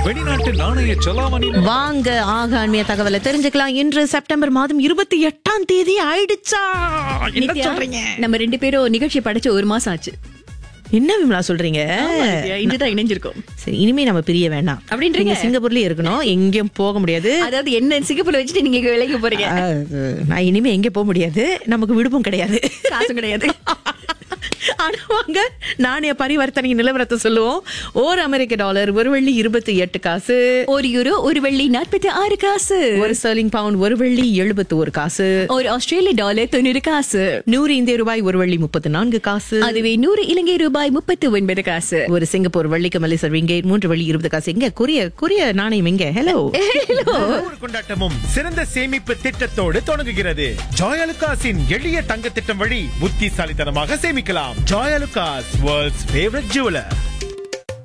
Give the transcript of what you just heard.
வெளிநாட்டு நாணய செலாவணி வாங்க ஆக ஆன்மீக தகவலை தெரிஞ்சுக்கலாம் இன்று செப்டம்பர் மாதம் இருபத்தி எட்டாம் தேதி ஆயிடுச்சா என்ன நித்யா, சொல்றீங்க நம்ம ரெண்டு பேரும் நிகழ்ச்சி படைச்சு ஒரு மாசம் ஆச்சு என்ன விமலா சொல்றீங்க நித்யா, இன்றுதான் இணைஞ்சிருக்கோம் சரி இனிமே நம்ம பிரிய வேண்டாம் அப்படின்றீங்க? நீங்க சிங்கப்பூர்லயே இருக்கணும் எங்கேயும் போக முடியாது அதாவது என்ன சிங்கப்பூர்ல வச்சுட்டு நீங்க இங்க விலைக்கு போறீங்க அஹ், நான் இனிமே எங்கே போக முடியாது நமக்கு விடுப்பும் கிடையாது காசும் கிடையாது ஆனா வாங்க நாணய பரிவர்த்தனை நிலவரத்தை சொல்லுவோம் ஒரு அமெரிக்க டாலர் ஒரு வெள்ளி இருபத்தி எட்டு காசு ஒரு யூரோ ஒரு வெள்ளி நாற்பத்தி ஆறு காசு ஒரு ஸ்டர்லிங் பவுண்ட் ஒரு வெள்ளி எழுபத்தி ஒரு காசு ஒரு ஆஸ்திரேலிய டாலர் தொண்ணூறு காசு நூறு இந்திய ரூபாய் ஒரு வெள்ளி முப்பத்தி நான்கு காசு அதுவே நூறு இலங்கை ரூபாய் முப்பத்தி ஒன்பது காசு ஒரு சிங்கப்பூர் வெள்ளிக்கு மல்லிசர் ரிங்கேட் மூன்று வெள்ளி இருபது காசு எங்க கொரிய கொரிய நாணயம் எங்க ஹலோ ஒவ்வொரு கொண்டாட்டமும் சிறந்த சேமிப்பு திட்டத்தோடு தொடங்குகிறது ஜாயலுகாஸின் எளிய தங்க திட்டம் வழி புத்திசாலித்தனமாக சேமிக்கலாம் ஜாயலுகாஸ் வேர்ல்ட்ஸ் ஃபேவரட் ஜுவலர்